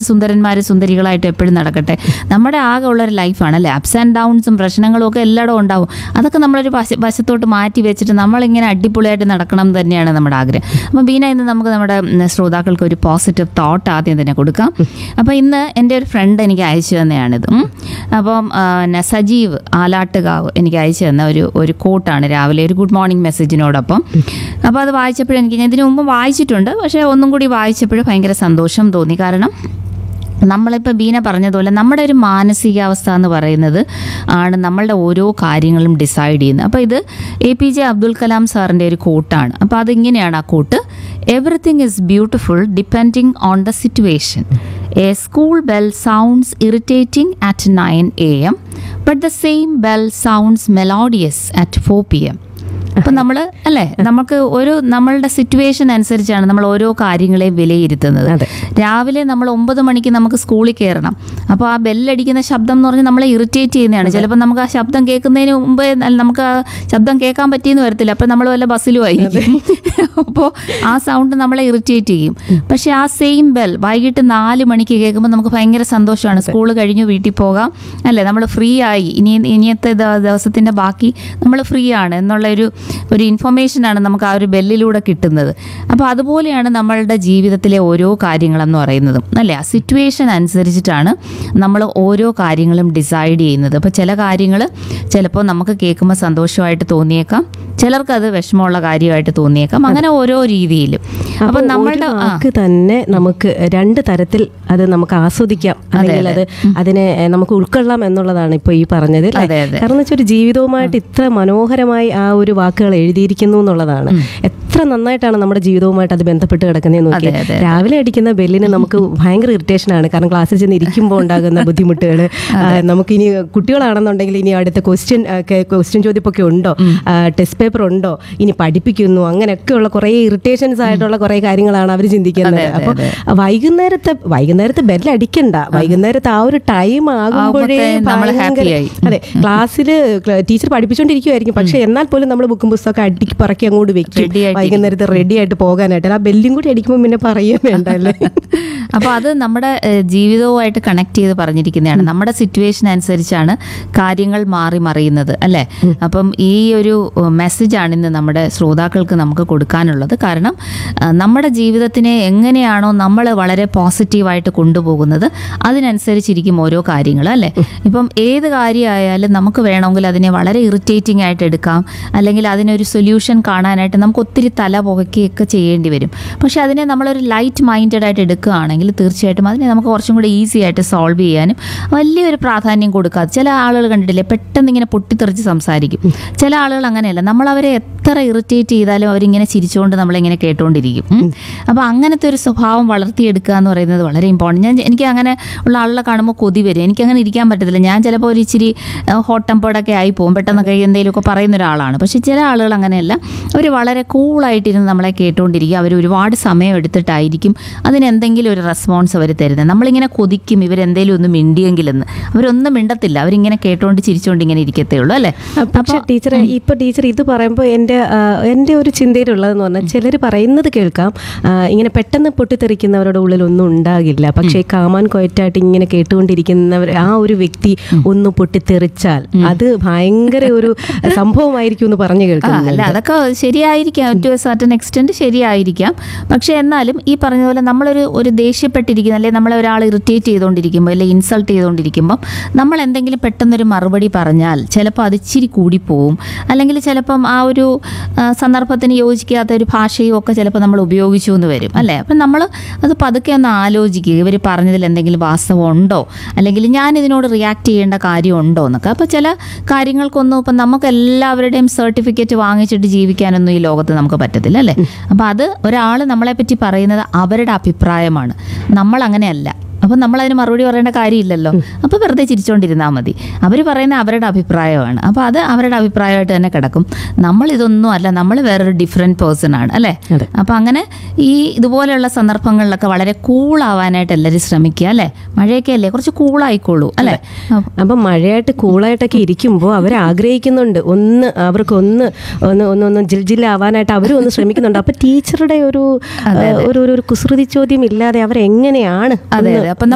സുന്ദരന്മാർ സുന്ദരികളായിട്ട് എപ്പോഴും നടക്കട്ടെ നമ്മുടെ ആകെ ഉള്ളൊരു ലൈഫാണ് അല്ലേ അപ്സ് ആൻഡ് ഡൗൺസും പ്രശ്നങ്ങളും ഒക്കെ എല്ലായിടവും ഉണ്ടാവും അതൊക്കെ നമ്മളൊരു വശ വശത്തോട്ട് മാറ്റി വെച്ചിട്ട് നമ്മളിങ്ങനെ അടിപൊളിയായിട്ട് നടക്കണം എന്ന് തന്നെയാണ് നമ്മുടെ ആഗ്രഹം അപ്പം ബീന ഇന്ന് നമുക്ക് നമ്മുടെ ഉം, ശ്രോതാക്കൾക്ക് ഒരു പോസിറ്റീവ് തോട്ട് ആദ്യം തന്നെ കൊടുക്കാം അപ്പം ഇന്ന് എൻ്റെ ഒരു ഫ്രണ്ട് എനിക്ക് അയച്ചു തന്നെയാണിത് ഉം. അപ്പം ആ, ന- സജീവ് ആലാട്ടുകാവ് എനിക്ക് അയച്ചു തന്ന ഒരു ഒരു കോട്ടാണ് രാവിലെ ഒരു ഗുഡ് മോർണിംഗ് മെസ്സേജിനോടൊപ്പം അപ്പോൾ അത് വായിച്ചപ്പോഴും എനിക്ക് ഞാൻ ഇതിനു മുമ്പ് വായിച്ചിട്ടുണ്ട് പക്ഷേ ഒന്നും കൂടി വായിച്ചപ്പോഴും ഭയങ്കര സന്തോഷം തോന്നി കാരണം നമ്മളിപ്പോൾ ബീന പറഞ്ഞതുപോലെ നമ്മുടെ ഒരു മാനസികാവസ്ഥ എന്ന് പറയുന്നത് ആണ് നമ്മളുടെ ഓരോ കാര്യങ്ങളും ഡിസൈഡ് ചെയ്യുന്നത് അപ്പോൾ ഇത് A P J Abdul Kalam സാറിൻ്റെ ഒരു കോട്ടാണ് അപ്പോൾ അതിങ്ങനെയാണ് ആ quote everything is beautiful depending on the situation a school bell sounds irritating at nine A M but the same bell sounds melodious at four P M അപ്പം നമ്മൾ അല്ലേ നമുക്ക് ഒരു നമ്മളുടെ സിറ്റുവേഷൻ അനുസരിച്ചാണ് നമ്മൾ ഓരോ കാര്യങ്ങളെയും വിലയിരുത്തുന്നത് അതെ. രാവിലെ നമ്മൾ ഒമ്പത് മണിക്ക് നമുക്ക് സ്കൂളിൽ കയറണം അപ്പോൾ ആ ബെല്ലടിക്കുന്ന ശബ്ദം എന്ന് പറഞ്ഞാൽ നമ്മളെ ഇറിറ്റേറ്റ് ചെയ്യുന്നതാണ് ചിലപ്പോൾ നമുക്ക് ആ ശബ്ദം കേൾക്കുന്നതിന് മുമ്പേ ന- നമുക്ക് ആ ശബ്ദം കേൾക്കാൻ പറ്റിയെന്ന് വരത്തില്ല അപ്പോൾ നമ്മൾ വല്ല ബസ്സിലും ആയിരിക്കും അപ്പോൾ ആ സൗണ്ട് നമ്മളെ ഇറിറ്റേറ്റ് ചെയ്യും പക്ഷേ ആ സെയിം ബെൽ വൈകിട്ട് നാല് മണിക്ക് കേൾക്കുമ്പോൾ നമുക്ക് ഭയങ്കര സന്തോഷമാണ് സ്കൂൾ കഴിഞ്ഞു വീട്ടിൽ പോകാം അല്ലേ നമ്മൾ ഫ്രീ ആയി ഇനി ഇനിയത്തെ ദ- ദിവസത്തിൻ്റെ ബാക്കി നമ്മൾ ഫ്രീ ആണ് എന്നുള്ള ഒരു ഒരു ഇൻഫർമേഷനാണ് നമുക്ക് ആ ഒരു ബെല്ലിലൂടെ കിട്ടുന്നത് അപ്പോൾ അതുപോലെയാണ് നമ്മളുടെ ജീവിതത്തിലെ ഓരോ കാര്യങ്ങളെന്ന് പറയുന്നതും അല്ലേ ആ സിറ്റുവേഷൻ അനുസരിച്ചിട്ടാണ് നമ്മൾ ഓരോ കാര്യങ്ങളും ഡിസൈഡ് ചെയ്യുന്നത് അപ്പോൾ ചില കാര്യങ്ങൾ ചിലപ്പോൾ നമുക്ക് കേൾക്കുമ്പോൾ സന്തോഷമായിട്ട് തോന്നിയേക്കാം ചിലർക്ക് അത് വിഷമമുള്ള കാര്യമായിട്ട് തോന്നിയേക്കാം അങ്ങനെ ഓരോ രീതിയിലും അപ്പം അപ്പോൾ നമ്മളുടെ ഒരു ആ വാക്ക് തന്നെ നമുക്ക് രണ്ട് തരത്തിൽ അത് നമുക്ക് ആസ്വദിക്കാം അല്ലെങ്കിൽ അത് അതിനെ എഹ്, നമുക്ക് ഉൾക്കൊള്ളാം എന്നുള്ളതാണ് ഇപ്പോൾ ഈ പറഞ്ഞത് അല്ലേ? അതെ, അതെ. കാരണം വെച്ചാൽ ഒരു ജീവിതവുമായിട്ട് ഇത്ര മനോഹരമായി ആ ഒരു വാക്കുകൾ എഴുതിയിരിക്കുന്നു എന്നുള്ളതാണ് എത്ര നന്നായിട്ടാണ് നമ്മുടെ ജീവിതവുമായിട്ട് അത് ബന്ധപ്പെട്ട് കിടക്കുന്നത് നോക്കി അതെ, അതെ. രാവിലെ അടിക്കുന്ന ബെല്ലിന് നമുക്ക് ഭയങ്കര ഇറിറ്റേഷൻ ആണ് കാരണം ക്ലാസ്സിൽ ചെന്ന് ഇരിക്കുമ്പോൾ ഉണ്ടാകുന്ന ബുദ്ധിമുട്ടുകൾ നമുക്ക് ഇനി കുട്ടികളാണെന്നുണ്ടെങ്കിൽ ഇനി അടുത്ത ക്വസ്റ്റ്യൻ ക്വസ്റ്റ്യൻ ചോദ്യമൊക്കെ ഉണ്ടോ ടെസ്റ്റ് പേപ്പർ ഉണ്ടോ ഇനി പഠിപ്പിക്കുന്നു അങ്ങനെയൊക്കെയുള്ള കുറേ ഇറിറ്റേഷൻസ് ആയിട്ടുള്ള കുറേ കാര്യങ്ങളാണ് അവർ ചിന്തിക്കുന്നത് അപ്പോൾ വൈകുന്നേരത്തെ വൈകുന്നേരത്തെ ബെല്ല് അടിക്കണ്ട വൈകുന്നേരത്തെ ആ ഒരു ടൈം ആകുമ്പോഴേ ആകുമ്പത്തേ നമ്മള് ഭയങ്കര- happy ആയി. അതെ ക്ലാസ്സിൽ ടീച്ചർ പഠിപ്പിച്ചുകൊണ്ടിരിക്കുമായിരിക്കും പക്ഷെ എന്നാൽ പോലും നമ്മൾ ബുക്കും പുസ്തകമൊക്കെ അടിക്ക് പറക്കി അങ്ങോട്ട് വെക്കും Ready ആയിട്ട് വൈകുന്നേരത്തെ റെഡി ആയിട്ട് പോകാനായിട്ട് ആ ബെല്ലും കൂടി അടിക്കുമ്പോൾ പിന്നെ പറയുകയും വേണ്ട അല്ലേ അപ്പോൾ അത് നമ്മുടെ ഏഹ്, ജീവിതവുമായിട്ട് കണക്ട് ചെയ്ത് പറഞ്ഞിരിക്കുന്നതാണ് നമ്മുടെ സിറ്റുവേഷൻ അനുസരിച്ചാണ് കാര്യങ്ങൾ മാറി മറിയുന്നത് അല്ലേ അപ്പം ഈ ഒരു മെസ്സേജാണ് ഇന്ന് നമ്മുടെ ശ്രോതാക്കൾക്ക് നമുക്ക് കൊടുക്കാനുള്ളത് കാരണം ആ, നമ്മുടെ ജീവിതത്തിനെ എങ്ങനെയാണോ നമ്മൾ വളരെ പോസിറ്റീവായിട്ട് കൊണ്ടുപോകുന്നത് അതിനനുസരിച്ചിരിക്കും ഓരോ കാര്യങ്ങൾ അല്ലേ ഇപ്പം ഏത് കാര്യമായാലും നമുക്ക് വേണമെങ്കിൽ അതിനെ വളരെ ഇറിറ്റേറ്റിംഗ് ആയിട്ട് എടുക്കാം അല്ലെങ്കിൽ അതിനൊരു സൊല്യൂഷൻ കാണാനായിട്ട് നമുക്ക് ഒത്തിരി തല പുകയ്ക്കുകയൊക്കെ ചെയ്യേണ്ടി വരും പക്ഷെ അതിനെ നമ്മളൊരു ലൈറ്റ് മൈൻഡഡ് ആയിട്ട് എടുക്കുകയാണെങ്കിൽ തീർച്ചയായിട്ടും അതിനെ നമുക്ക് കുറച്ചും കൂടി ഈസി ആയിട്ട് സോൾവ് ചെയ്യാനും വലിയൊരു പ്രാധാന്യം കൊടുക്കാതെ ചില ആളുകൾ കണ്ടിട്ടില്ലേ പെട്ടെന്ന് ഇങ്ങനെ പൊട്ടിത്തെറിച്ച് സംസാരിക്കും ചില ആളുകൾ അങ്ങനെയല്ല നമ്മൾ അവരെ എത്ര ഇറിറ്റേറ്റ് ചെയ്താലും അവരിങ്ങനെ ചിരിച്ചുകൊണ്ട് നമ്മളിങ്ങനെ കേട്ടുകൊണ്ടിരിക്കും ഉം. അപ്പോൾ അങ്ങനത്തെ ഒരു സ്വഭാവം വളർത്തിയെടുക്കുക എന്ന് പറയുന്നത് വളരെ ഇമ്പോർട്ടൻറ്റ് ഞാൻ എനിക്ക് അങ്ങനെ ഉള്ള ആളുകളെ കാണുമ്പോൾ കൊതി വരും എനിക്ക് അങ്ങനെ ഇരിക്കാൻ പറ്റത്തില്ല ഞാൻ ചിലപ്പോൾ ഒരു ഇച്ചിരി ഹോട്ട് ടെമ്പേർഡൊക്കെ ആയി പോകും പെട്ടെന്നൊക്കെ എന്തെങ്കിലുമൊക്കെ പറയുന്ന ഒരാളാണ് പക്ഷേ ചില ആളുകൾ അങ്ങനെയല്ല അവർ വളരെ കൂളായിട്ടിരുന്ന് നമ്മളെ കേട്ടുകൊണ്ടിരിക്കുക അവർ ഒരുപാട് സമയം എടുത്തിട്ടായിരിക്കും അതിന് എന്തെങ്കിലും ഒരു റെസ്പോൺസ് അവർ തരുന്നത് നമ്മളിങ്ങനെ കൊതിക്കും ഇവരെന്തെങ്കിലും ഒന്ന് മിണ്ടിയെങ്കിലെന്ന് അവരൊന്നും മിണ്ടത്തില്ല അവരിങ്ങനെ കേട്ടുകൊണ്ട് ചിരിച്ചുകൊണ്ട് ഇങ്ങനെ ഇരിക്കത്തേ ഉള്ളൂ അല്ലേ പക്ഷെ ടീച്ചർ ഇപ്പൊ ടീച്ചർ ഇത് പറയുമ്പോൾ എൻ്റെ ആ, എൻ്റെ ഒരു ചിന്തയിലുള്ളതെന്ന് പറഞ്ഞാൽ ചിലർ പറയുന്നത് കേൾക്കാം ആ, ഇങ്ങനെ പെട്ടെന്ന് പൊട്ടിത്തെറിക്കുന്നവരുടെ ഉള്ളിൽ ഒന്നും ഉണ്ടാകില്ല പക്ഷേ കാമാൻ കൊയറ്റായിട്ട് ഇങ്ങനെ കേട്ടുകൊണ്ടിരിക്കുന്നവർ ആ ഒരു വ്യക്തി ഒന്ന് പൊട്ടിത്തെറിച്ചാൽ അത് ഭയങ്കര ഒരു സംഭവമായിരിക്കും എന്ന് പറഞ്ഞു ആ, കേൾക്കുന്നു അല്ല അതൊക്കെ ശരിയായിരിക്കാം ടു എ സർട്ടൻ എക്സ്റ്റെൻറ്റ് ശരിയായിരിക്കാം പക്ഷേ എന്നാലും ഈ പറഞ്ഞ പോലെ നമ്മളൊരു ഒരു ദേഷ്യപ്പെട്ടിരിക്കുന്ന അല്ലെങ്കിൽ നമ്മളെ ഒരാൾ ഇറിറ്റേറ്റ് ചെയ്തുകൊണ്ടിരിക്കുമ്പോൾ അല്ലെങ്കിൽ ഇൻസൾട്ട് ചെയ്തുകൊണ്ടിരിക്കുമ്പോൾ നമ്മൾ എന്തെങ്കിലും പെട്ടെന്നൊരു മറുപടി പറഞ്ഞാൽ ചിലപ്പോൾ അത് ഇച്ചിരി കൂടിപ്പോവും അല്ലെങ്കിൽ ചിലപ്പം ആ ഒരു ആ, സന്ദർഭത്തിന് യോജിക്കാത്ത ഒരു ഭാഷയും ഒക്കെ ചിലപ്പോൾ നമ്മൾ ഉപയോഗിച്ചു എന്ന് വരും അല്ലേ അപ്പം നമ്മൾ അത് പതുക്കെ ഒന്ന് ആലോചിക്കുക ഇവർ പറഞ്ഞതിൽ എന്തെങ്കിലും വാസ്തവം ഉണ്ടോ അല്ലെങ്കിൽ ഞാൻ ഇതിനോട് റിയാക്ട് ചെയ്യേണ്ട കാര്യമുണ്ടോ എന്നൊക്കെ അപ്പോൾ ചില കാര്യങ്ങൾക്കൊന്നും ഇപ്പം നമുക്ക് എല്ലാവരുടെയും സർട്ടിഫിക്കറ്റ് വാങ്ങിച്ചിട്ട് ജീവിക്കാനൊന്നും ഈ ലോകത്ത് നമുക്ക് പറ്റത്തില്ല അല്ലേ അപ്പോൾ അത് ഒരാൾ നമ്മളെപ്പറ്റി പറയുന്നത് അവരുടെ അഭിപ്രായമാണ് നമ്മൾ അങ്ങനെയല്ല അപ്പം നമ്മൾ അതിന് മറുപടി പറയേണ്ട കാര്യമില്ലല്ലോ അപ്പോൾ വെറുതെ ചിരിച്ചുകൊണ്ടിരുന്നാൽ മതി അവർ പറയുന്ന അവരുടെ അഭിപ്രായമാണ് അപ്പോൾ അത് അവരുടെ അഭിപ്രായമായിട്ട് തന്നെ കിടക്കും നമ്മൾ ഇതൊന്നും അല്ല നമ്മൾ വേറൊരു ഡിഫറെൻറ്റ് പേഴ്സൺ ആണ് അല്ലേ അതെ. അപ്പോൾ അങ്ങനെ ഈ ഇതുപോലെയുള്ള സന്ദർഭങ്ങളിലൊക്കെ വളരെ കൂളാവാനായിട്ട് എല്ലാവരും ശ്രമിക്കുക അല്ലേ മഴയൊക്കെ അല്ലേ കുറച്ച് കൂളായിക്കോളൂ അല്ലേ അപ്പൊ- അപ്പം മഴയായിട്ട് കൂളായിട്ടൊക്കെ ഇരിക്കുമ്പോൾ അവർ ആഗ്രഹിക്കുന്നുണ്ട് ഒന്ന് അവർക്ക് ഒന്ന് ഒന്ന് ഒന്ന് ഒന്ന് ജിൽ ജില്ലാവാനായിട്ട് അവരും ഒന്ന് ശ്രമിക്കുന്നുണ്ട് അപ്പൊ ടീച്ചറുടെ ഒരു ഒരു ഒരു- ഒരു കുസൃതി ചോദ്യം ഇല്ലാതെ അവരെങ്ങനെയാണ് അതെ ഒന്ന് അതെ